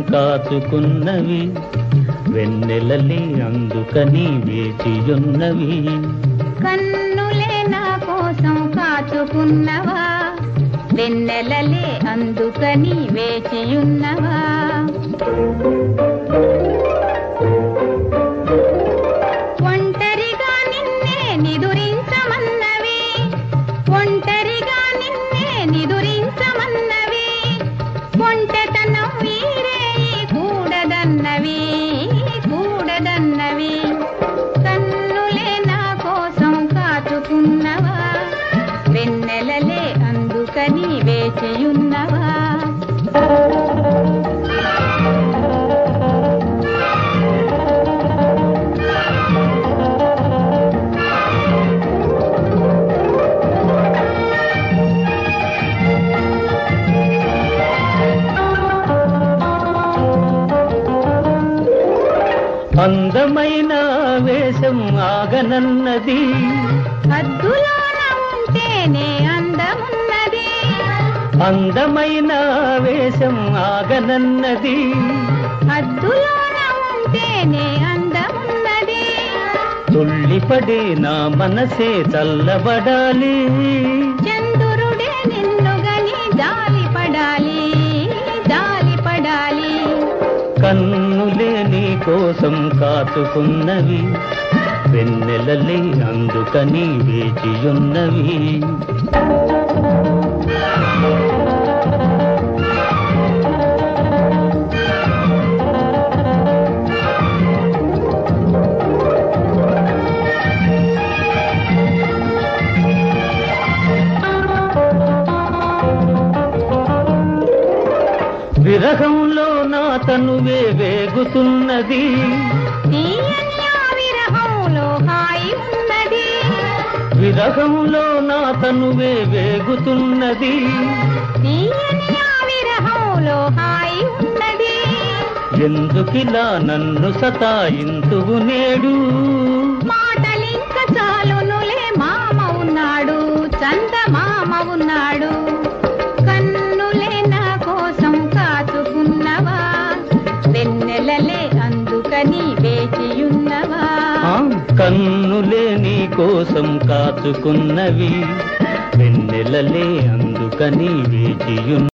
కాచుకున్నవి వెన్నెలలే అందుకని వేచియున్నవి కన్నులే నా కోసం కాచుకున్నవా వెన్నెలలే అందుకని వేచియున్నవా ఒంటరిగా నిన్నే నిదురించమన్నవి ఒంటరిగా నిన్నే నిదురించమన్నవి ఒంటెతనం వీరే కూడదన్నవి కూడదన్నవి కన్నులే నా కోసం కాచుకున్నవా వెన్నెలలే అందుకని వేచియున్నవా అందమైన వేషం ఆగనన్నది హద్దులోన ఉంటేనే అందమున్నది అందమైన వేషం ఆగనన్నది హద్దులోన ఉంటేనే అందమున్నది తుళ్ళిపడే నా మనసే చల్లబడాలి చంద్రుడే నిన్నుగని జాలి పడాలి జాలి పడాలి కన్నులే నీ కోసం కాచుకున్నవి వెన్నెలలే అందుకని వేచియున్నవి విరహంలో నా తనువే వేగుతున్నది తీయని ఆ విరహంలో హాయి ఉన్నది విరహంలో నా తనువే వేగుతున్నది తీయని ఆ విరహంలో హాయి ఉన్నది ఎందుకిలా నన్ను సతాయింతువు నేడు మాటలింక చాలునులే మామ ఉన్నాడు చంద మామ ఉన్నాడు కన్నులే నా కోసం కాచుకున్నవా వెన్నెలలే అందుకని వేచియున్నవా ఆ, కన్నులే నీ కోసం కాచుకున్నవి వెన్నెలలే అందుకని వేచియున్న